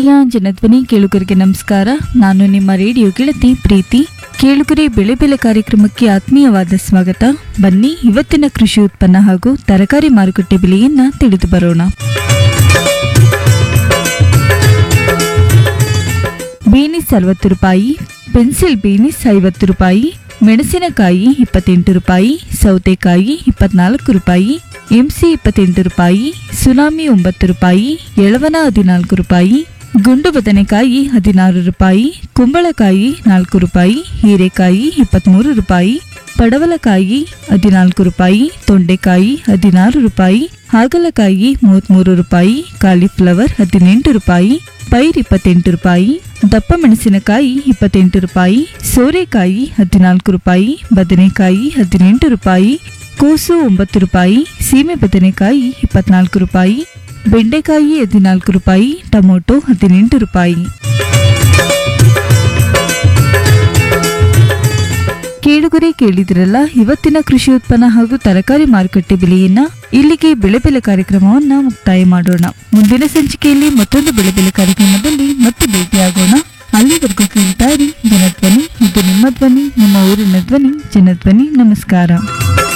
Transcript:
ಪ್ರೀತಿಯ ಜನಧ್ವನಿ ಕೇಳುಗರಿಗೆ ನಮಸ್ಕಾರ ನಾನು ನಿಮ್ಮ ರೇಡಿಯೋ ಗೆಳತಿ ಪ್ರೀತಿ ಕೇಳುಗರೆ ಬೆಳೆ ಬೆಲೆ ಕಾರ್ಯಕ್ರಮಕ್ಕೆ ಆತ್ಮೀಯವಾದ ಸ್ವಾಗತ ಬನ್ನಿ ಇವತ್ತಿನ ಕೃಷಿ ಉತ್ಪನ್ನ ಹಾಗೂ ತರಕಾರಿ ಮಾರುಕಟ್ಟೆ ಬೆಲೆಯನ್ನ ತಿಳಿದು ಬರೋಣ ಬೀನಿಸ್ ಅರವತ್ತು ರೂಪಾಯಿ ಪೆನ್ಸಿಲ್ ಬೀನಿಸ್ ಐವತ್ತು ರೂಪಾಯಿ ಮೆಣಸಿನಕಾಯಿ ಇಪ್ಪತ್ತೆಂಟು ರೂಪಾಯಿ ಸೌತೆಕಾಯಿ ಇಪ್ಪತ್ನಾಲ್ಕು ರೂಪಾಯಿ ಎಂಸಿ ಇಪ್ಪತ್ತೆಂಟು ರೂಪಾಯಿ ಸುನಾಮಿ ಒಂಬತ್ತು ರೂಪಾಯಿ ಎಳವನ ಹದಿನಾಲ್ಕು ರೂಪಾಯಿ ಗುಂಡು ಬದನೆಕಾಯಿ ಹದಿನಾರು ರೂಪಾಯಿ ಕುಂಬಳಕಾಯಿ ನಾಲ್ಕು ರೂಪಾಯಿ ಹೀರೆಕಾಯಿ ಇಪ್ಪತ್ತ್ಮೂರು ರೂಪಾಯಿ ಪಡವಲಕಾಯಿ ಹದಿನಾಲ್ಕು ರೂಪಾಯಿ ತೊಂಡೆಕಾಯಿ ಹದಿನಾರು ರೂಪಾಯಿ ಹಾಗಲಕಾಯಿ ಮೂವತ್ತ್ಮೂರು ರೂಪಾಯಿ ಕಾಲಿಫ್ಲವರ್ ಹದಿನೆಂಟು ರೂಪಾಯಿ ಪೈರ್ ಇಪ್ಪತ್ತೆಂಟು ರೂಪಾಯಿ ದಪ್ಪ ಮೆಣಸಿನಕಾಯಿ ಇಪ್ಪತ್ತೆಂಟು ರೂಪಾಯಿ ಸೋರೆಕಾಯಿ ಹದಿನಾಲ್ಕು ರೂಪಾಯಿ ಬದನೆಕಾಯಿ ಹದಿನೆಂಟು ರೂಪಾಯಿ ಕೋಸು ಒಂಬತ್ತು ರೂಪಾಯಿ ಸೀಮೆ ಬದನೆಕಾಯಿ ಇಪ್ಪತ್ನಾಲ್ಕು ರೂಪಾಯಿ ಬೆಂಡೆಕಾಯಿ ಹದಿನಾಲ್ಕು ರೂಪಾಯಿ ಟೊಮೊಟೊ ಹದಿನೆಂಟು ರೂಪಾಯಿ ಕೇಳುಗರೆ ಕೇಳಿದಿರಲ್ಲ ಇವತ್ತಿನ ಕೃಷಿ ಉತ್ಪನ್ನ ಹಾಗೂ ತರಕಾರಿ ಮಾರುಕಟ್ಟೆ ಬೆಲೆಯನ್ನ ಇಲ್ಲಿಗೆ ಬೆಳೆ ಬೆಲೆ ಕಾರ್ಯಕ್ರಮವನ್ನ ಮುಕ್ತಾಯ ಮಾಡೋಣ ಮುಂದಿನ ಸಂಚಿಕೆಯಲ್ಲಿ ಮತ್ತೊಂದು ಬೆಳೆ ಬೆಲೆ ಕಾರ್ಯಕ್ರಮದಲ್ಲಿ ಮತ್ತೆ ಭೇಟಿಯಾಗೋಣ ಅಲ್ಲಿವರೆಗೂ ಕೇಳ್ತಾ ಇರಿ ಜನಧ್ವನಿ ಇದು ನಿಮ್ಮ ಧ್ವನಿ ನಿಮ್ಮ ಊರಿನ ಧ್ವನಿ ಜನಧ್ವನಿ ನಮಸ್ಕಾರ